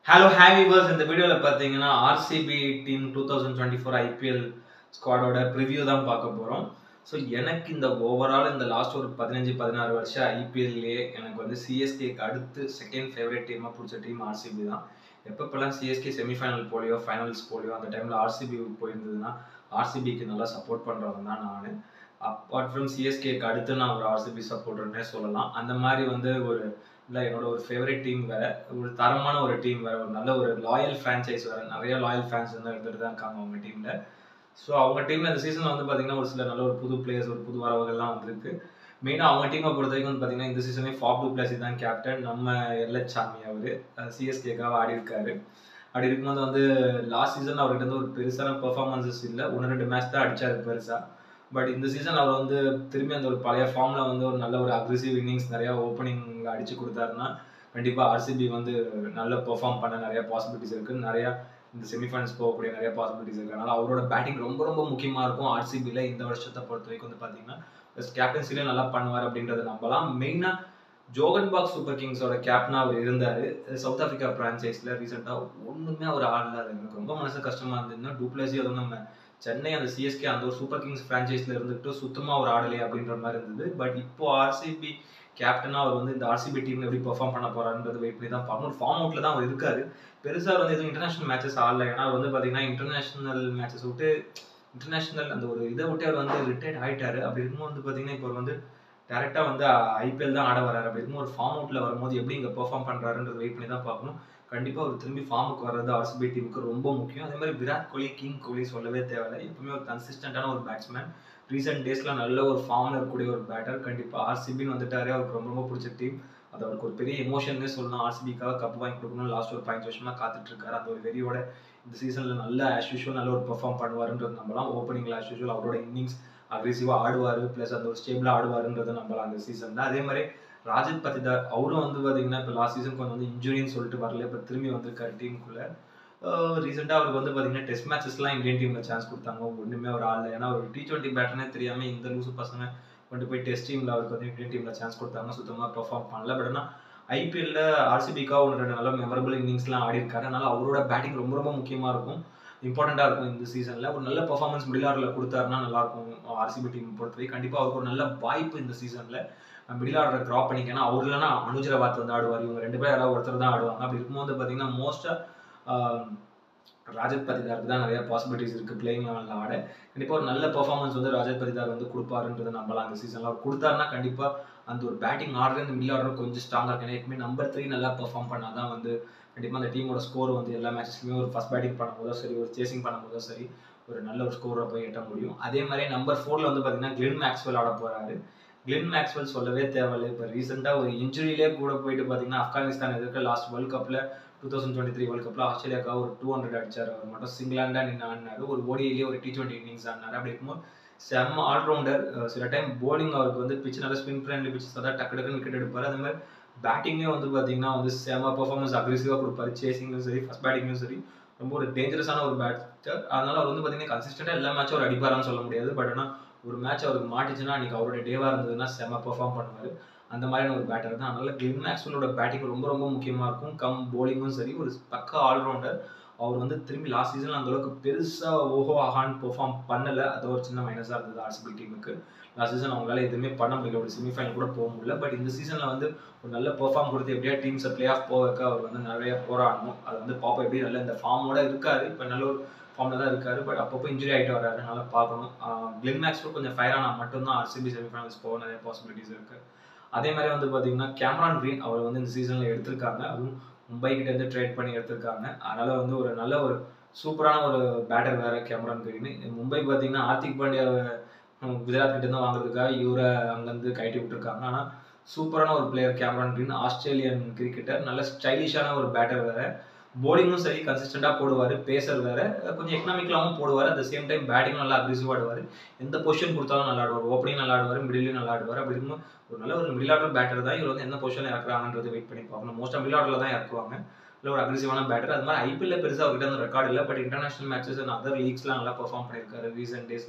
hello heavy verse இந்த வீடியோவில் பார்த்தீங்கன்னா RCB team two thousand twenty four IPL ஸ்குவாடோட ப்ரிவ்யூ தான் பார்க்க போகிறோம் ஸோ எனக்கு இந்த ஓவரால் இந்த லாஸ்ட் ஒரு பதினஞ்சு பதினாறு வருஷம் ஐபிஎல்லே எனக்கு வந்து சிஎஸ்கேக்கு அடுத்து செகண்ட் ஃபேவரட் டீமாக பிடிச்ச டீம் ஆர்சிபி தான் எப்பப்பெல்லாம் சிஎஸ்கே செமிஃபைனல் போலியோ ஃபைனல்ஸ் போலியோ அந்த டைமில் ஆர்சிபி போயிருந்ததுன்னா ஆர்சிபிக்கு நல்லா சப்போர்ட் பண்ணுறவங்க தான் நான் அப்பார்ட் ஃப்ரம் சிஎஸ்கேக்கு அடுத்து நான் ஒரு ஆர்சிபி சப்போர்ட்டர்னே சொல்லலாம் அந்த மாதிரி வந்து ஒரு இல்லை என்னோட ஒரு ஃபேவரட் டீம் வேற ஒரு தரமான ஒரு டீம் வேற ஒரு நல்ல ஒரு லாயல் ஃப்ரான்ச்சைஸ் வேற நிறைய லாயல் ஃபேன்ஸ் வந்து இருந்துட்டு தான் இருக்காங்க அவங்க டீம்ல ஸோ அவங்க டீம்ல இந்த சீசன்ல வந்து பார்த்தீங்கன்னா ஒரு சில நல்ல ஒரு புது பிளேயர்ஸ் ஒரு புது வரவுகள்லாம் வந்திருக்கு மெயினாக அவங்க டீமை பொறுத்த வரைக்கும் வந்து பார்த்தீங்கன்னா இந்த சீசனே ஃபாப் டூ பிளஸ் தான் கேப்டன் நம்ம எல்எச்சாமி அவர் சிஎஸ்கேக்காக ஆடி இருக்காரு அப்படி இருக்கும்போது வந்து லாஸ்ட் சீசன் அவர்கிட்ட வந்து ஒரு பெருசான பெர்ஃபார்மன்ஸஸ் இல்லை ஒன்று ரெண்டு மேட்ச் தான் அடிச்சாரு பெருசா பட் இந்த சீசன் அவர் வந்து திரும்பி அந்த ஒரு பழைய ஃபார்ம்ல வந்து ஒரு நல்ல ஒரு அக்ரெசிவ் இன்னிங்ஸ் நிறைய ஓப்பனிங்ல அடிச்சு கொடுத்தாருன்னா கண்டிப்பாக ஆர்சிபி வந்து நல்ல பெர்ஃபார்ம் பண்ண நிறைய பாசிபிலிட்டிஸ் இருக்கு நிறைய இந்த செமிஃபைனல்ஸ் போகக்கூடிய நிறைய பாசிபிலிட்டிஸ் இருக்கு அதனால அவரோட பேட்டிங் ரொம்ப ரொம்ப முக்கியமா இருக்கும் ஆர்சிபியில் இந்த வருஷத்தை பொறுத்த வரைக்கும் வந்து பார்த்தீங்கன்னா ப்ளஸ் கேப்டன்சிலையும் நல்லா பண்ணுவார் அப்படின்றத நம்பலாம் மெயினாக ஜோகன் பாக் சூப்பர் கிங்ஸோட கேப்டனா அவர் இருந்தார் சவுத் ஆஃப்ரிக்கா பிரான்ச்சைஸில் ரீசெண்டாக ஒன்றுமே அவர் ஆடல அது எனக்கு ரொம்ப மனசு கஷ்டமா இருந்ததுன்னா டூப்ளசி அதுவும் நம்ம சென்னை அந்த சிஎஸ்கே அந்த ஒரு சூப்பர் கிங்ஸ் ஃப்ரான்ச்சைஸில் இருந்துட்டு சுத்தமாக ஒரு ஆடலையே அப்படின்ற மாதிரி இருந்தது பட் இப்போ ஆர்சிபி கேப்டனாக அவர் வந்து இந்த ஆர்சிபி டீம் எப்படி பெர்ஃபார்ம் பண்ண போறாருன்றது வெயிட் பண்ணி தான் பார்க்கணும் ஒரு ஃபார்ம் அவுட்ல தான் அவர் இருக்காரு பெருசாக வந்து எதுவும் இன்டர்நேஷனல் மேட்சஸ் ஆடல ஏன்னா வந்து பார்த்தீங்கன்னா இன்டர்நேஷனல் மேட்சஸ் விட்டு இன்டர்நேஷனல் அந்த ஒரு இதை விட்டு அவர் வந்து ரிட்டையர்ட் ஆயிட்டாரு அப்படி இருக்கும்போது வந்து பார்த்தீங்கன்னா இப்போ அவர் வந்து டேரெக்டாக வந்து ஐபிஎல் தான் ஆட வராரு அப்படி இருக்கும் ஒரு ஃபார்ம் அவுட்டில் வரும்போது எப்படி இங்கே பெர்ஃபார்ம் பண்ணுறாருன்றது வெயிட் பண்ணி தான் பார்க்கணும் கண்டிப்பாக அவர் திரும்பி ஃபார்முக்கு வர்றது ஆர்சிபி டீமுக்கு ரொம்ப முக்கியம் அதே மாதிரி விராட் கோலி கிங் கோலி சொல்லவே தேவையில்லை எப்பவுமே ஒரு கன்சிஸ்டண்டான ஒரு பேட்ஸ்மேன் ரீசெண்ட் டேஸில் நல்ல ஒரு ஃபார்மில் இருக்கக்கூடிய ஒரு பேட்டர் கண்டிப்பாக ஆர்சிபின்னு வந்துட்டாரே அவருக்கு ரொம்ப ரொம்ப பிடிச்ச டீம் அது அவருக்கு ஒரு பெரிய எமோஷன்னே சொல்லணும் ஆர்சிபிக்காக கப் வாங்கி கொடுக்கணும் லாஸ்ட் ஒரு பதினஞ்சு வருஷமாக காத்துட்டு இருக்காரு அந்த ஒரு வெறியோட இந்த சீசனில் நல்ல ஆஸ் யூஷுவல் நல்ல ஒரு பெர்ஃபார்ம் பண்ணுவாருன்றது நம்பலாம் ஓப்பனிங்கில் ஆஸ் யூஷுவல் அவரோட இன்னிங்ஸ் அக்ரெசிவாக ஆடுவார் ப்ளஸ் அந்த ஒரு ஸ்டேபிளாக ஆடுவாருன்றதை நம்பலாம் அந்த சீசனில் அதே மாதிரி ராஜத் பத்திதார் அவரும் வந்து பார்த்தீங்கன்னா இப்போ லாஸ்ட் சீசன் கொஞ்சம் வந்து இன்ஜுரின்னு சொல்லிட்டு வரல இப்போ திரும்பி வந்திருக்காரு டீமுக்குள்ளே ரீசெண்டாக அவருக்கு வந்து பார்த்தீங்கன்னா டெஸ்ட் மேட்சஸ்லாம் இந்தியன் டீமில் சான்ஸ் கொடுத்தாங்க ஒன்றுமே ஒரு ஆள் ஏன்னா ஒரு டி டுவெண்ட்டி பேட்டர்னே தெரியாமல் இந்த லூசு பசங்க கொண்டு போய் டெஸ்ட் டீமில் அவருக்கு வந்து இந்தியன் டீமில் சான்ஸ் கொடுத்தாங்க சுத்தமாக பெர்ஃபார்ம் பண்ணல பட் ஆனால் ஐபிஎல்ல ஆர்சிபிக்கா ஒன்று ரெண்டு நல்ல மெமரபிள் இன்னிங்ஸ்லாம் ஆடி இருக்காரு அதனால அவரோட பேட்டிங் ரொம்ப ரொம்ப முக்கியமாக இருக்கும் இம்பார்ட்டண்ட்டாக இருக்கும் இந்த சீசனில் ஒரு நல்ல பர்ஃபார்மன்ஸ் மிடில் ஆர்டரில் கொடுத்தாருன்னா நல்லாயிருக்கும் ஆர்சிபி டீம் பொறுத்தவரை கண்டிப்பாக அவருக்கு ஒரு நல்ல வாய்ப்பு இந்த சீசனில் மிடில் ஆர்டரை க்ராப் பண்ணிக்கணும் அவர் இல்லைன்னா அனுஜரபாத் வந்து ஆடுவார் இவங்க ரெண்டு பேரும் யாராவது ஒருத்தர் தான் ஆடுவாங்க அப்படி இருக்கும்போது பார்த்தீங்கன்னா மோஸ்ட்டாக ராஜத் பதிதாருக்கு தான் நிறைய பாசிபிலிட்டிஸ் இருக்குது பிளேயிங் லெவலில் ஆட கண்டிப்பாக ஒரு நல்ல பர்ஃபார்மன்ஸ் வந்து ராஜத் பதிதார் வந்து கொடுப்பாருன்றதை நம்பலாம் அந்த சீசனில் அவர் கொடுத்தாருன்னா கண்டிப்பாக அந்த ஒரு பேட்டிங் ஆர்டர் இந்த மிடில் ஆர்டர் கொஞ்சம் ஸ்ட்ராங்காக இருக்கு எப்பவுமே நம்பர் த்ரீ நல்லா பெர்ஃபார்ம் பண்ணால் தான் வந்து கண்டிப்பாக அந்த டீமோட ஸ்கோர் வந்து எல்லா மேட்சஸ்லையுமே ஒரு ஃபஸ்ட் பேட்டிங் பண்ணும்போதோ சரி ஒரு சேசிங் பண்ணும்போதோ சரி ஒரு நல்ல ஒரு ஸ்கோரை போய் எட்ட முடியும் அதே மாதிரி நம்பர் ஃபோரில் வந்து பார்த்தீங்கன்னா கிளின் மேக்ஸ்வெல் ஆட போகிறாரு கிளின் மேக்ஸ்வெல் சொல்லவே தேவையில்லை இப்போ ரீசெண்டாக ஒரு இன்ஜுரியிலே கூட போயிட்டு பார்த்தீங்கன்னா ஆப்கானிஸ்தான் எதிர்க்க லாஸ்ட் வேர்ல்ட் கப்பில் two thousand twenty three world கப்பில் ஆஸ்திரேலியாவுக்காக ஒரு டூ ஹண்ட்ரட் அடிச்சார் அவர் மட்டும் சிங்கிளாண்டாக நின்று ஆடினார் ஒரு ஓடியிலேயே ஒரு டி டுவெண்ட்டி இன்னிங்ஸ் ஆடினார் அப்படி இருக்கும்போது செம்ம ஆல்ரவுண்டர் சில டைம் போலிங் அவருக்கு வந்து பிச் நல்ல ஸ்பின் ஃப்ரெண்ட்லி பிச்சஸ் தான் டக்கு டக்குன்னு விக்கெட் எடுப்பார் அதே மாதிரி பேட்டிங்கே வந்து பார்த்தீங்கன்னா வந்து செம்ம பர்ஃபார்மன்ஸ் அக்ரெசிவாக கொடுப்பாரு சேசிங்கும் சரி ஃபஸ்ட் பேட்டிங்கும் சரி ரொம்ப ஒரு டேஞ்சரஸான ஒரு பேட்டர் அதனால அவர் வந்து பார்த்தீங்கன்னா கன்சிஸ்டண்டாக எல்லா மேட்சும் அவர் அடிப்பாரான்னு சொல்ல முடியாது பட் ஆனால் ஒரு மேட்ச் அவருக்கு மாட்டிச்சுன்னா அன்றைக்கி அவரோட டேவாக இருந்ததுன்னா செம்ம பெர்ஃபார்ம் பண்ணுவார் அந்த மாதிரியான ஒரு பேட்டர் தான் அதனால கிளின் மேக்ஸ்வலோட பேட்டிங் ரொம்ப ரொம்ப முக்கியமாக இருக்கும் கம் போலிங்கும் சரி ஒரு பக்கா ஆல்ரவுண்டர் அவர் வந்து திரும்பி லாஸ்ட் சீசன் அந்த அளவுக்கு பெருசாக ஓஹோ ஆஹான்னு பெர்ஃபார்ம் பண்ணலை அது ஒரு சின்ன மைனஸாக இருந்தது ஆர்சிபி டீமுக்கு லாஸ்ட் சீசன் அவங்களால எதுவுமே பண்ண முடியல ஒரு செமிஃபைனல் கூட போக முடியல பட் இந்த சீசனில் வந்து ஒரு நல்ல பெர்ஃபார்ம் கொடுத்து எப்படியா டீம்ஸை பிளே ஆஃப் போக வைக்க அவர் வந்து நிறைய போராடணும் அது வந்து பாப்பா எப்படி நல்ல இந்த ஃபார்மோட இருக்காரு இப்போ நல்ல ஒரு ஃபார்மில் தான் இருக்காரு பட் அப்பப்போ இன்ஜுரி ஆகிட்டு வராரு அதனால பார்க்கணும் கிளின் மேக்ஸ் கொஞ்சம் ஃபயர் ஆனால் மட்டும்தான் ஆர்சிபி செமிஃபைனல்ஸ் போக நிறைய பாசிபிலிட்டிஸ் இருக்குது அதே மாதிரி வந்து பார்த்தீங்கன்னா கேமரான் கிரீன் அவர் வந்து இந்த சீசனில் எடுத்திருக்காங்க அதுவும் மும்பை கிட்ட இருந்து ட்ரேட் பண்ணி எடுத்திருக்காங்க அதனால வந்து ஒரு நல்ல ஒரு சூப்பரான ஒரு பேட்டர் வேற கேமரான் கிரீன் மும்பை பார்த்தீங்கன்னா ஆர்த்திக் பாண்டியா குஜராத் கிட்ட இருந்து வாங்குறதுக்காக இவரை அங்கேருந்து கைட்டி விட்டுருக்காங்க ஆனால் சூப்பரான ஒரு player Cameron Green Australian cricketer நல்ல ஸ்டைலிஷான ஒரு பேட்டர் வேற போலிங்கும் சரி கன்சிஸ்டண்டாக போடுவார் பேசர் வேற கொஞ்சம் எக்கனாமிக்கலாகவும் போடுவார் அட் சேம் டைம் பேட்டிங் நல்லா அக்ரெசிவாக ஆடுவார் எந்த பொசிஷன் கொடுத்தாலும் நல்லா ஆடுவார் ஓப்பனிங் நல்லா ஆடுவார் மிடிலையும் நல்லா ஆடுவார் அப்படி இருக்கும் ஒரு நல்ல ஒரு மிடில் ஆர்டர் பேட்டர் தான் இவர் வந்து எந்த பொசிஷனில் இறக்குறாங்கன்றது வெயிட் பண்ணி பார்க்கணும் மோஸ்ட்டாக மிடில் ஆர்டரில் தான் இறக்குவாங்க இல்லை ஒரு அக்ரெசிவான பேட்டர் அது மாதிரி ஐபிஎல்ல பெருசாக அவர்கிட்ட அந்த ரெக்கார்டு இல்லை but international matches and other லீக்ஸ்லாம் நல்லா பெர்ஃபார்ம் பண்ணியிருக்காரு ரீசெண்ட் டேஸில்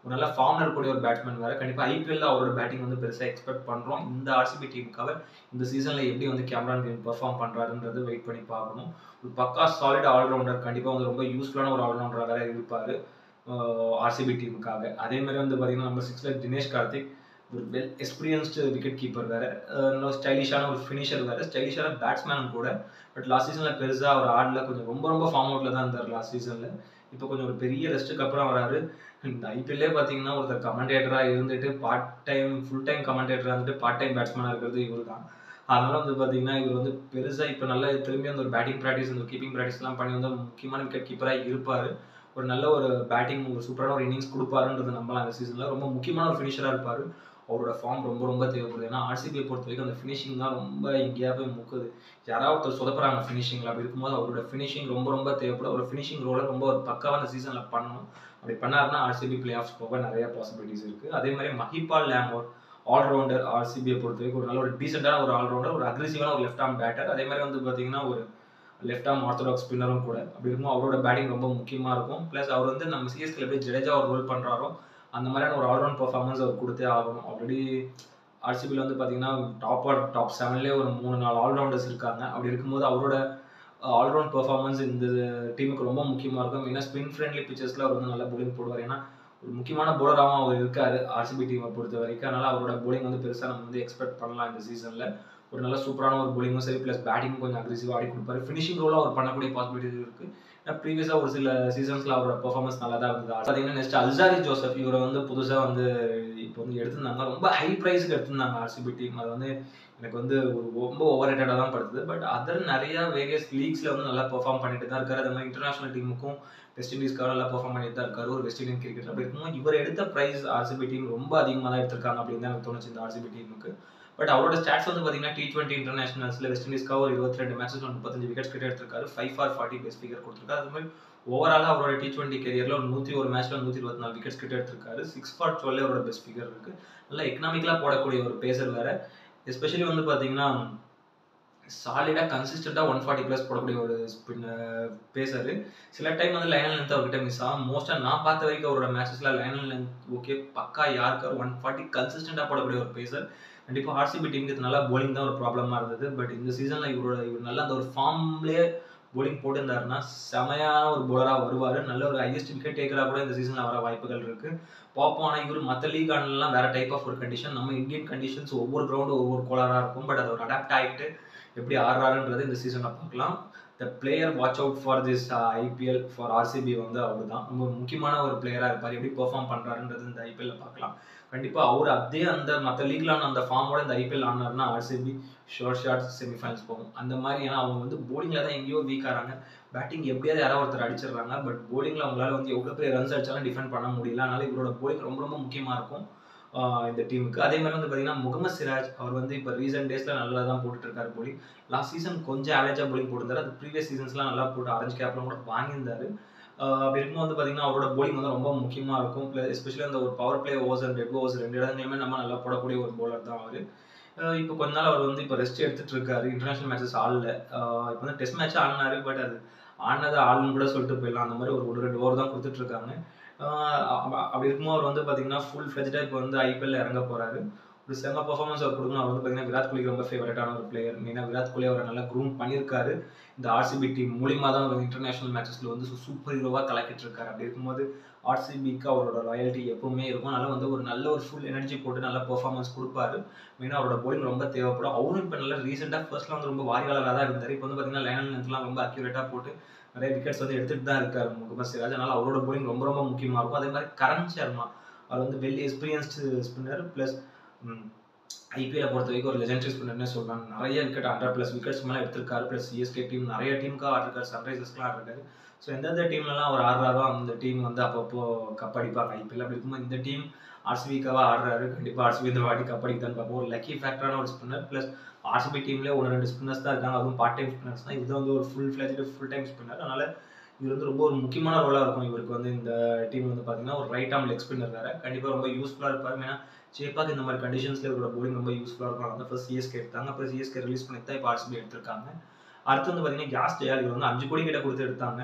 ஒரு நல்ல ஃபார்ம்ல இருக்கக்கூடிய ஒரு பேட்ஸ்மேன் வேற கண்டிப்பா ஐபிஎல்ல அவரோட பேட்டிங் வந்து பெருசா எக்ஸ்பெக்ட் பண்றோம் இந்த ஆர்சிபி டீமுக்காக இந்த சீசன்ல எப்படி வந்து கேமரான் கிரீன் பெர்ஃபார்ம் பண்றாருன்றது வெயிட் பண்ணி பார்க்கணும் ஒரு பக்கா சாலிட் ஆல்ரவுண்டர் கண்டிப்பா வந்து ரொம்ப யூஸ்ஃபுல்லான ஒரு ஆல்ரவுண்டராக வேற இருப்பாரு ஆர்சிபி டீமுக்காக அதே மாதிரி வந்து பாத்தீங்கன்னா நம்ம சிக்ஸ்ல தினேஷ் கார்த்திக் ஒரு வெல் எக்ஸ்பீரியன்ஸ்டு விக்கெட் கீப்பர் வேற இன்னும் ஸ்டைலிஷான ஒரு ஃபினிஷர் வேற ஸ்டைலிஷான பேட்ஸ்மேனும் கூட பட் லாஸ்ட் சீசன்ல பெருசா அவர் ஆடல கொஞ்சம் ரொம்ப ரொம்ப ஃபார்ம் அவுட்ல தான் இருந்தார் லாஸ்ட் சீசன்ல இப்போ கொஞ்சம் ஒரு பெரிய ரெஸ்ட்டுக்கு அப்புறம் வராரு இந்த ஐபிஎல்லே பார்த்தீங்கன்னா ஒருத்தர் கமெண்டேட்டராக இருந்துட்டு பார்ட் டைம் ஃபுல் டைம் கமெண்டேட்டராக இருந்துட்டு பார்ட் டைம் பேட்ஸ்மேனாக இருக்கிறது இவர் தான் அதனால வந்து பார்த்தீங்கன்னா இவர் வந்து பெருசாக இப்போ நல்ல திரும்பி அந்த ஒரு பேட்டிங் ப்ராக்டிஸ் அந்த கீப்பிங் ப்ராக்டிஸ்லாம் பண்ணி வந்து முக்கியமான விக்கெட் கீப்பராக இருப்பார் ஒரு நல்ல ஒரு பேட்டிங் ஒரு சூப்பரான ஒரு இன்னிங்ஸ் கொடுப்பாருன்றது நம்பலாம் இந்த சீசனில் ரொம்ப முக்கியமான ஒரு ஃபினிஷராக இருப்பார் அவரோட ஃபார்ம் ரொம்ப ரொம்ப தேவைப்படுது ஏன்னா ஆர்சிபியை பொறுத்த வரைக்கும் அந்த ஃபினிஷிங் தான் ரொம்ப எங்கேயா போய் முக்குது யாராவது ஒருத்தர் சொதப்புறாங்க ஃபினிஷிங்கில் அப்படி இருக்கும்போது அவரோட ஃபினிஷிங் ரொம்ப ரொம்ப தேவைப்படும் ஒரு ஃபினிஷிங் ரோலை ரொம்ப ஒரு பக்காவாக அந்த சீசனில் பண்ணணும் அப்படி பண்ணாருன்னா ஆர்சிபி பிளே ஆஃப்ஸ் போக நிறைய பாசிபிலிட்டிஸ் இருக்குது அதே மாதிரி மஹிபால் லேமோர் ஆல்ரவுண்டர் ஆர்சிபியை பொறுத்த வரைக்கும் ஒரு நல்ல ஒரு டீசெண்டான ஒரு ஆல்ரவுண்டர் ஒரு அக்ரெசிவான ஒரு லெஃப்ட் ஆர்ம் பேட்டர் அதே மாதிரி வந்து பார்த்தீங்கன்னா ஒரு லெஃப்ட் ஆர்ம் ஆர்த்தடாக்ஸ் ஸ்பின்னரும் கூட அப்படி இருக்கும் அவரோட பேட்டிங் ரொம்ப முக்கியமாக இருக்கும் ப்ளஸ் அவர் வந்து நம்ம சிஎஸ்கேல எப்படி ஜடேஜா ஒரு ரோல் பண்ணுறாரோ அந்த மாதிரியான ஒரு ஆல்ரவுண்ட் பர்ஃபார்மன்ஸ் அவர் கொடுத்தே ஆகணும் ஆல்ரெடி ஆர்சிபியில் வந்து பார்த்தீங்கன்னா டாப் ஆர் டாப் செவன்லேயே ஒரு மூணு நாலு ஆல்ரவுண்டர்ஸ் இருக்காங்க அப்படி இருக்கும்போது அவரோட ஆல்ரவுண்ட் பர்ஃபார்மன்ஸ் இந்த டீமுக்கு ரொம்ப முக்கியமாக இருக்கும் ஏன்னா ஸ்பின் ஃப்ரெண்ட்லி பிச்சர்ஸில் அவர் வந்து நல்லா bowling போடுவார் ஏன்னா ஒரு முக்கியமான பவுலராகவும் அவர் இருக்காரு ஆர்சிபி டீமை பொறுத்த வரைக்கும் அதனால அவரோட bowling வந்து பெருசாக நம்ம வந்து எக்ஸ்பெக்ட் பண்ணலாம் இந்த சீசனில் ஒரு நல்ல சூப்பரான ஒரு bowling-உம் சரி ப்ளஸ் பேட்டிங்கும் கொஞ்சம் அக்ரெசிவாக ஆடி கொடுப்பாரு ஃபினிஷிங் ரோலும் அவர் பண்ணக்கூடிய பாசிபிலிட்டி இருக்கு ஏன்னா ப்ரீவியஸாக ஒரு சில சீசன்ஸில் அவரோட பெர்ஃபார்மன்ஸ் நல்லா தான் இருந்தது பார்த்தீங்கன்னா நெக்ஸ்ட் அல்சாரி ஜோசப் இவரை வந்து புதுசாக வந்து இப்போ வந்து எடுத்திருந்தாங்க ரொம்ப ஹை ப்ரைஸ்க்கு எடுத்திருந்தாங்க ஆர்சிபி டீம் அது வந்து எனக்கு வந்து ஒரு ரொம்ப ஓவர் ரேட்டடாக தான் படுத்துது பட் அதர் நிறைய வேரியஸ் லீக்ஸில் வந்து நல்லா பெர்ஃபார்ம் பண்ணிட்டு தான் இருக்காரு அதே மாதிரி இன்டர்நேஷனல் டீமுக்கும் வெஸ்ட் இண்டீஸ்க்காக நல்லா பெர்ஃபார்ம் பண்ணிட்டு தான் இருக்காரு ஒரு வெஸ்ட் இண்டியன் கிரிக்கெட் அப்படி இருக்கும்போது இவர் எடுத்த ப்ரைஸ் ஆர்சிபி டீம் ரொம்ப அதிகமாக தான் எடுத்திருக்காங்க அப்படின்னு தான் எனக்கு தோணுச்சு இந்த ஆர்சிபி டீமுக்கு பட் அவரோட ஸ்டாட்ஸ் வந்து பார்த்தீங்கன்னா டி டுவெண்ட்டி இன்டர்நேஷனல்ஸில் வெஸ்ட் இண்டீஸ்க்காக ஒரு இருபத்தி ரெண்டு மேட்சஸ் முப்பத்தஞ்சு விக்கெட்ஸ் கிட்ட எடுத்திருக்காரு five for forty best figure கொடுத்துருக்காரு அது மாதிரி ஓவராலாக அவரோட டி டுவெண்ட்டி கரியரில் ஒரு நூற்றி ஒரு மேட்ச்சில் நூற்றி இருபத்தி நாலு விக்கெட்ஸ் கிட்ட எடுத்திருக்காரு சிக்ஸ் ஃபார் டுவெல் அவரோட பெஸ்ட் ஃபிகர் இருக்கு நல்லா எக்கனாமிக்கலாக போடக்கூடிய ஒரு பேசர் வேற எஸ்பெஷலி வந்து பார்த்தீங்கன்னா சாலிடாக கன்சிஸ்டண்ட்டாக ஒன் ஃபார்ட்டி ப்ளஸ் போடக்கூடிய ஒரு ஸ்பின் பேசரு சில டைம் வந்து லைனல் லென்த் அவர்கிட்ட மிஸ் ஆகும் மோஸ்ட்டாக நான் பார்த்த வரைக்கும் அவரோட மேட்சஸில் லைனல் லென்த் ஓகே பக்கா யாருக்கு ஒன் ஃபார்ட்டி கன்சிஸ்டண்ட்டாக போடக்கூடிய ஒரு பேசர் கண்டிப்பாக ஆர்சிபி டீமுக்கு இது நல்லா bowling தான் ஒரு ப்ராப்ளமாக இருந்தது பட் இந்த சீசனில் இவரோட இவர் நல்லா அந்த ஒரு ஃபார்ம்லேயே bowling போட்டிருந்தாருன்னா செமையான ஒரு bowler-ஆ வருவார் நல்ல ஒரு ஹையஸ்ட் விக்கெட் டேக்கராக கூட இந்த சீசனில் வர வாய்ப்புகள் இருக்குது பார்ப்போம் ஆனால் இவர் மற்ற லீக் ஆனலாம் வேற டைப் ஆஃப் ஒரு கண்டிஷன் நம்ம இந்தியன் கண்டிஷன்ஸ் ஒவ்வொரு கிரவுண்டும் ஒவ்வொரு கோலராக இருக்கும் பட் அதை ஒரு அடாப்ட் ஆகிட்டு எப்படி ஆடுறாருன்றது இந்த சீசனில் பார்க்கலாம் the player watch out for this IPL for RCB வந்து அவர் தான் ரொம்ப ஒரு முக்கியமான ஒரு பிளேயராக இருப்பார் எப்படி பெர்ஃபார்ம் பண்ணுறாருன்றது இந்த ஐபிஎல்ல பார்க்கலாம் கண்டிப்பாக அவர் அதே அந்த மற்ற லீக்ல ஆன அந்த ஃபார்மோட இந்த ஐபிஎல் ஆனார்னா ஆர்சிபி ஷோர் ஷார்ட் செமிஃபைனல்ஸ் போகும் அந்த மாதிரி ஏன்னா அவங்க வந்து போலிங்கில் தான் எங்கேயோ வீக் ஆகிறாங்க பேட்டிங் எப்படியாவது யாராவது ஒருத்தர் அடிச்சிடுறாங்க பட் போலிங்கில் அவங்களால வந்து எவ்வளோ பெரிய ரன்ஸ் அடிச்சாலும் டிஃபெண்ட் பண்ண முடியல அதனால இவரோட போலிங் ரொம்ப ரொம்ப முக்கியமாக இருக்கும் ஆஹ் இந்த டீமுக்கு அதே மாதிரி வந்து பார்த்தீங்கன்னா முகமது சிராஜ் அவர் வந்து இப்போ ரீசெண்ட் டேஸில் நல்லா தான் போட்டுட்டு இருக்காரு போலிங் லாஸ்ட் சீசன் கொஞ்சம் ஆவரேஜாக போலிங் போட்டிருந்தாரு அது ப்ரீவியஸ் சீசன்ஸ்லாம் நல்லா போட்டு ஆரஞ்சு கேப்லாம் கூட வாங்கியிருந்தாரு ஆஹ் அப்படி இருக்கும்போது வந்து பார்த்தீங்கன்னா அவரோட போலிங் வந்து ரொம்ப முக்கியமாக இருக்கும் ப்ளஸ் எஸ்பெஷலி அந்த ஒரு power play overs and death overs ரெண்டு இடங்களையுமே நம்ம நல்லா போடக்கூடிய ஒரு bowler தான் அவர் இப்போ கொஞ்ச நாள் அவர் வந்து இப்போ ரெஸ்ட் எடுத்துட்டு இருக்காரு இன்டர்நேஷனல் மேட்சஸ் ஆடல இப்போ வந்து டெஸ்ட் மேட்ச் ஆடினாரு பட் அது ஆடினது ஆளுன்னு கூட சொல்லிட்டு போயிடலாம் அந்த மாதிரி ஒரு ஒரு ரெண்டு ஓவர் தான் கொடுத்துட்டு இருக்காங்க ஆஹ் அப்ப- அப்படி இருக்கும்போது அவர் வந்து பார்த்தீங்கன்னா ஃபுல் ஃபிளெஜ்டாக இப்போ வந்து ஐபிஎல்ல இறங்க போறாரு ஒரு செம பர்ஃபார்மன்ஸ் அவர் கொடுக்கணும் அவர் வந்து பார்த்தீங்கன்னா விராட் கோலிக்கு ரொம்ப ஃபேவரட்டான ஒரு பிளேயர் மெயினாக விராட் கோலி அவரை நல்லா க்ரூம் பண்ணியிருக்காரு இந்த ஆர்சிபி டீம் மூலியமா தான் அவர் இன்டர்நேஷனல் மேட்சஸ்ல வந்து சூப்பர் ஹீரோவாக கலக்கிட்டு இருக்காரு அப்படி இருக்கும்போது ஆர்சிபிக்கு அவரோட ராயல்ட்டி எப்பவுமே இருக்கும் அதனால வந்து ஒரு நல்ல ஒரு ஃபுல் எனர்ஜி போட்டு நல்ல பெர்ஃபார்மன்ஸ் கொடுப்பாரு மெயினாக அவரோட bowling ரொம்ப தேவைப்படும் அவரும் இப்போ நல்ல ரீசெண்டாக ஃபர்ஸ்ட்ல வந்து ரொம்ப வாரியாளராக தான் இருந்தார் இப்போ வந்து பார்த்தீங்கன்னா லைனல் லென்த்லாம் ரொம்ப அக்யூரேட்டாக போட்டு நிறைய விக்கெட்ஸ் வந்து எடுத்துட்டு தான் இருக்காரு முகமது சிராஜ் அதனால அவரோட bowling ரொம்ப ரொம்ப முக்கியமாக இருக்கும் அதே மாதிரி கரண் சர்மா அவர் வந்து வெல் எக்ஸ்பீரியன்ஸ்டு ஸ்பின்னர் ப்ளஸ் ஐபிஎல்ல பொறுத்த வரைக்கும் ஒரு லெஜெண்டரி ஸ்பின்னர்னே சொல்றாங்க நிறைய விக்கெட் ஹண்ட்ரட் ப்ளஸ் விக்கெட்ஸ் மேலே எடுத்திருக்காரு ப்ளஸ் சிஎஸ்கே டீம் நிறைய டீமுக்காக ஆடிருக்காரு சன்ரைசர்ஸ்க்குலாம் ஆடிருக்காரு ஸோ எந்தெந்த டீம்லலாம் அவர் ஆடுறாரோ அந்த டீம் வந்து அப்பப்போ கப் அடிப்பாங்க ஐபிஎல் அப்படி இருக்கும்போது இந்த டீம் ஆர்சிபிக்காக ஆடுறாரு கண்டிப்பாக ஆர்சிபி இந்த வாட்டி கப் அடிக்குதான்னு பார்ப்போம் ஒரு லக்கி ஃபேக்டரான ஒரு ஸ்பின்னர் ப்ளஸ் ஆர்சிபி டீம்லேயே ஒரு ரெண்டு ஸ்பின்னர்ஸ் தான் இருக்காங்க அதுவும் பார்ட் டைம் ஸ்பின்னர்ஸ் தான் இது வந்து ஒரு full fledged full time spinner அதனால இது வந்து ரொம்ப ஒரு முக்கியமான ரோலாக இருக்கும் இவருக்கு வந்து இந்த டீம் வந்து பார்த்தீங்கன்னா ஒரு ரைட் ஆர்ம் லெக் ஸ்பின்னர் வேறு கண்டிப்பாக ரொம்ப யூஸ்ஃபுல்லாக இருப்பார் ஏன்னா சேப்பாக்கு இந்த மாதிரி கண்டிஷன்ஸ்ல இவரோட bowling ரொம்ப யூஸ்ஃபுல்லாக இருக்கும் வந்து ஃபர்ஸ்ட் சிஎஸ்கே எடுத்தாங்க அப்புறம் சிஎஸ்கே ரிலீஸ் பண்ணி தான் இப்போ ஆர்சிபி எடுத்திருக்காங்க அடுத்து வந்து பார்த்தீங்கன்னா கேஸ் ஜெயால் இவர் வந்து அஞ்சு கோடி கிட்ட கொடுத்து எடுத்தாங்க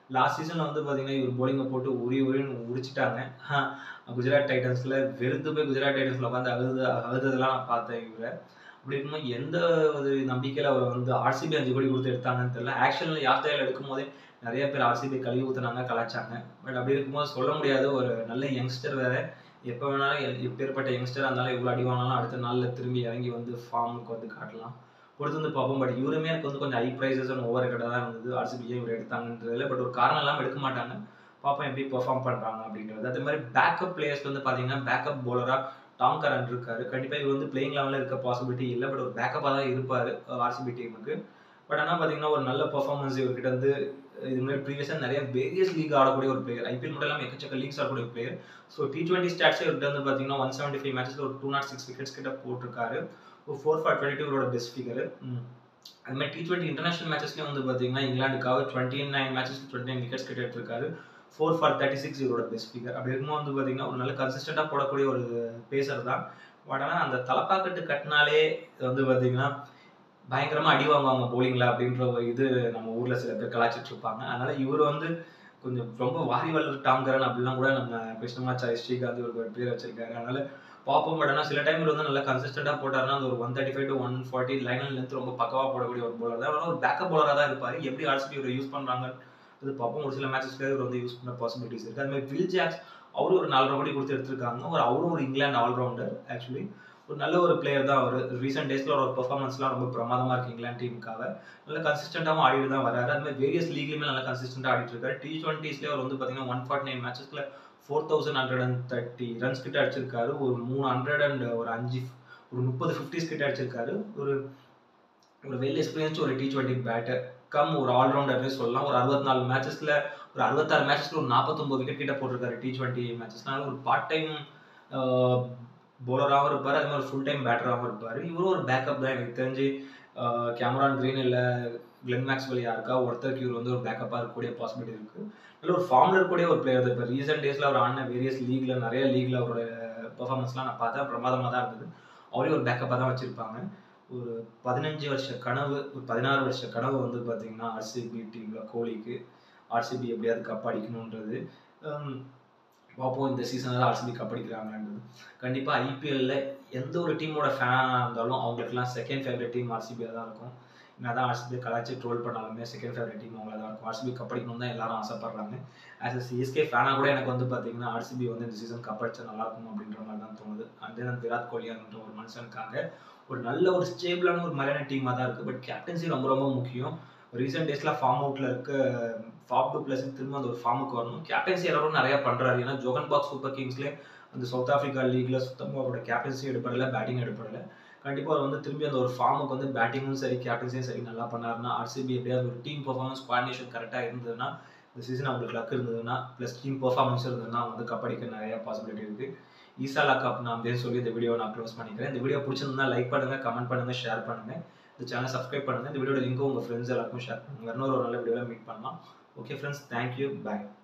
லாஸ்ட் சீசன்ல வந்து பார்த்தீங்கன்னா இவர் bowling அ போட்டு உரி உரின்னு உரிச்சிட்டாங்க குஜராத் டைட்டன்ஸ்ல வெறுத்து போய் குஜராத் டைட்டன்ஸ்ல உட்காந்து அழுது அழுததெல்லாம் நான் பார்த்தேன் இவரை அப்படி இருக்கும்போது எந்த ஒரு நம்பிக்கையில அவர் வந்து ஆர்சிபி அஞ்சு கோடி கொடுத்து எடுத்தாங்கன்னு தெரியல ஆக்ஷன்ல யாத்திரையில் எடுக்கும் போதே நிறைய பேர் ஆர்சிபி கழுவி ஊத்துனாங்க கலாச்சாங்க பட் அப்படி இருக்கும்போது சொல்ல முடியாத ஒரு நல்ல யங்ஸ்டர் வேற எப்போ வேணாலும் எ- எப்பேற்பட்ட யங்ஸ்டர் இருந்தாலும் இவ்வளோ அடி வாங்கினாலும் அடுத்த நாளில் திரும்பி இறங்கி வந்து ஃபார்முக்கு வந்து காட்டலாம் பொறுத்து வந்து பார்ப்போம் பட் இவருமே எனக்கு வந்து கொஞ்சம் ஹை ப்ரைஸஸ் அண்ட் ஓவர் ரேட்டடாக தான் இருந்தது ஆர்சிபி இவர் எடுத்தாங்கன்றதுல பட் ஒரு காரணம் இல்லாமல் எடுக்க மாட்டாங்க பார்ப்போம் எப்படி பெர்ஃபார்ம் பண்ணுறாங்க அப்படின்றது அதே மாதிரி பேக்கப் பிளேயர்ஸ் வந்து பார்த்தீங்கன்னா பேக்கப் bowler-ஆ டாம் கரன் இருக்காரு கண்டிப்பாக இவர் வந்து பிளேயிங் லெவலில் இருக்க பாசிபிலிட்டி இல்லை பட் ஒரு பேக்கப்பாக தான் இருப்பார் ஆர்சிபி டீமுக்கு பட் ஆனால் பார்த்தீங்கன்னா ஒரு நல்ல பெர்ஃபார்மன்ஸ் இவர்கிட்ட வந்து இது மாதிரி ப்ரீவியஸாக நிறைய வேரியஸ் லீக் ஆடக்கூடிய ஒரு பிளேயர் ஐபிஎல் மட்டும் இல்லாமல் எக்கச்சக்க லீக்ஸ் ஆடக்கூடிய ஒரு player so T twenty stats இவர்கிட்ட வந்து பார்த்தீங்கன்னா ஒன் செவன்ட்டி ஃபைவ் மேட்சஸில் ஒரு டூ நாட் சிக்ஸ் விக்கெட்ஸ் கிட்ட போட்டிருக்காரு ஒரு ஃபோர் ஃபார் டுவெண்ட்டி டூ இவரோட பெஸ்ட் ஃபிகர் அது மாதிரி டி டுவெண்ட்டி இன்டர்நேஷனல் மேட்சஸ்லேயும் வந்து பார்த்தீங்கன்னா இங்கிலாந்துக்காக twenty nine matches twenty nine wickets கிட்ட எடுத்திருக்காரு ஃபோர் ஃபார் தேர்ட்டி சிக்ஸ் இவரோட பெஸ்ட் ஃபிகர் அப்படி இருக்கும்போது வந்து பார்த்தீங்கன்னா ஒரு நல்ல கன்சிஸ்டண்டாக போடக்கூடிய ஒரு பேசர் தான் பட் ஆனால் அந்த தலப்பாக்கட்டு கட்டினாலே இது வந்து பார்த்தீங்கன்னா பயங்கரமாக அடி வாங்குவாங்க bowlingல அப்படின்ற ஒரு இது நம்ம ஊரில் சில பேர் கலாச்சிட்டு இருப்பாங்க அதனால இவர் வந்து கொஞ்சம் ரொம்ப வாரி வளர் டாங்கரன் அப்படிலாம் கூட நம்ம கிருஷ்ணமாச்சாரி ஸ்ரீகாந்த் இவருக்கு ஒரு பேர் வச்சிருக்காரு அதனால பார்ப்போம் பட் ஆனால் சில டைம் இவர் வந்து நல்லா கன்சிஸ்டண்டாக போட்டாருன்னா அந்த ஒரு one thirty five to one forty line and length ரொம்ப பக்கவாக போடக்கூடிய ஒரு bowler தான் ஆனால் ஒரு பேக்கப் bowler தான் இருப்பார் எப்படி ஆர்சிபி இவரை யூஸ் பண்ணுறாங்க அது பார்ப்போம் ஒரு சில மேட்சஸ்ல இவர் வந்து யூஸ் பண்ண பாசிபிலிட்டிஸ் இருக்குது அது மாதிரி வில் ஜாக்ஸ் அவரும் ஒரு நாலரை கோடி கொடுத்து எடுத்திருக்காங்க ஒரு அவரும் ஒரு இங்கிலாந்து ஆல்ரவுண்டர் ஆக்சுவலி ஒரு நல்ல ஒரு பிளேயர் தான் அவர் ரீசெண்ட் டேஸ்ல ஒரு பெர்ஃபார்மன்ஸ்லாம் ரொம்ப பிரமாதமா இருக்கு இங்கிலாந்து டீமுக்காக நல்ல கன்சிஸ்டண்டாகவும் ஆடிட்டு தான் வராரு அது மாதிரி வேரியஸ் லீக்லையுமே நல்லா கன்சிஸ்டண்டாக ஆடிட்டு இருக்காரு டி டுவெண்ட்டிஸ்லேயே அவர் வந்து பார்த்தீங்கன்னா ஒன் ஃபார்ட்டி நைன் மேட்சஸ்ல four thousand hundred and thirty runs கிட்ட அடிச்சிருக்காரு ஒரு மூணு ஹண்ட்ரட் அண்ட் ஒரு அஞ்சு ஒரு முப்பது ஃபிஃப்டிஸ் கிட்ட அடிச்சிருக்காரு ஒரு ஒரு வெல் எக்ஸ்பீரியன்ஸ் ஒரு டி டுவெண்ட்டி பேட்டர் கம் ஒரு ஆல்ரவுண்டர்னே சொல்லலாம் ஒரு அறுபத்தி நாலு மேட்சஸ்ல ஒரு அறுபத்தாறு மேட்சஸ்ல ஒரு நாற்பத்தொம்பது விக்கெட் கிட்ட போட்டிருக்காரு டி டுவெண்ட்டி மேட்சஸ்னால ஒரு பார்ட் டைம் பவுலராகவும் இருப்பார் அதே மாதிரி ஃபுல் டைம் பேட்டராகவும் இருப்பார் இவரும் ஒரு பேக்கப் தான் எனக்கு தெரிஞ்சு கேமரான் கிரீன் இல்லை கிளென் மேக்ஸ்வெல் யாருக்கா ஒருத்தருக்கு இவர் வந்து ஒரு பேக்கப்பாக இருக்கக்கூடிய பாசிபிலிட்டி இருக்கு நல்ல ஒரு ஃபார்ம்ல இருக்கக்கூடிய ஒரு பிளேயர் இப்போ ரீசெண்ட் டேஸ்ல அவர் ஆடின வேரியஸ் லீக்ல நிறைய லீக்ல அவரோட பெர்ஃபார்மன்ஸ்லாம் நான் பார்த்தேன் பிரமாதமாக தான் இருந்தது அவரே ஒரு பேக்கப்பாக தான் வச்சிருப்பாங்க ஒரு பதினஞ்சு வருஷ கனவு ஒரு பதினாறு வருஷ கனவு வந்து பார்த்தீங்கன்னா ஆர்சிபி டீம்ல கோலிக்கு ஆர்சிபி எப்படியாவது கப் அடிக்கணுன்றது ஹம், பார்ப்போம் இந்த சீசனில் ஆர்சிபி கப் அடிக்கிறாங்கன்றது கண்டிப்பாக ஐபிஎல்ல எந்த ஒரு டீமோட ஃபேனாக இருந்தாலும் அவங்களுக்குலாம் செகண்ட் ஃபேவரட் டீம் ஆர்சிபியாக தான் இருக்கும் என்னதான் ஆர்சிபி கலாச்சி ட்ரோல் பண்ணாலுமே செகண்ட் ஃபேவரட் டீம் அவங்கள தான் இருக்கும் ஆர்சிபி கப் அடிக்கணும் தான் எல்லாரும் ஆசைப்படுறாங்க ஆஸ் அ சிஎஸ்கே ஃபேனாக கூட எனக்கு வந்து பார்த்தீங்கன்னா ஆர்சிபி வந்து இந்த சீசன் கப் அடிச்சா நல்லா இருக்கும் அப்படின்ற மாதிரி தான் தோணுது அண்ட் தென் விராட் கோலியான்ற ஒரு மனுஷனுக்காக ஒரு நல்ல ஒரு ஸ்டேபிளான ஒரு மாதிரியான டீமாக தான் இருக்குது பட் கேப்டன்சி ரொம்ப ரொம்ப முக்கியம் ரீசெண்ட் டேஸில் ஃபார்ம் அவுட்டில் இருக்க ஃபார்ம் டூ ப்ளஸ் திரும்ப அந்த ஒரு ஃபார்முக்கு வரணும் கேப்டன்சி எல்லாரும் நிறைய பண்ணுறாரு ஏன்னா ஜோகன் பாக் சூப்பர் கிங்ஸ்லேயே அந்த சவுத் ஆஃப்ரிக்கா லீக்ல சுத்தமாக அவரோட கேப்டன்சி எடுப்படல பேட்டிங் எடுப்படல கண்டிப்பாக அவர் வந்து திரும்பி அந்த ஒரு ஃபார்முக்கு வந்து பேட்டிங்கும் சரி கேப்டன்சியும் சரி நல்லா பண்ணாருன்னா ஆர்சிபி எப்படியாவது ஒரு டீம் பர்ஃபார்மன்ஸ் கோஆர்டினேஷன் கரெக்டாக இருந்ததுன்னா இந்த சீசன் அவங்களுக்கு லக் இருந்ததுன்னா ப்ளஸ் டீம் பர்ஃபார்மன்ஸ் இருந்ததுன்னா அவங்க வந்து கப் அடிக்க நிறைய பாசிபிலிட்டி இருக்குது ஈசாலா கப் நான் அப்படின்னு சொல்லி இந்த வீடியோ நான் க்ளோஸ் பண்ணிக்கிறேன் இந்த வீடியோ பிடிச்சிருந்தா லைக் பண்ணுங்க கமெண்ட் பண்ணுங்க ஷேர் பண்ணுங்க இந்த சேனல் சப்ஸ்கிரைப் பண்ணுங்க இந்த வீடியோட லிங்க்கும் உங்க ஃப்ரெண்ட்ஸ் எல்லாருக்கும் ஷேர் பண்ணுங்க இன்னொரு ஒரு நல்ல வீடியோவில் மீட் பண்ணலாம் ஓகே ஃப்ரெண்ட்ஸ் தேங்க்யூ பாய்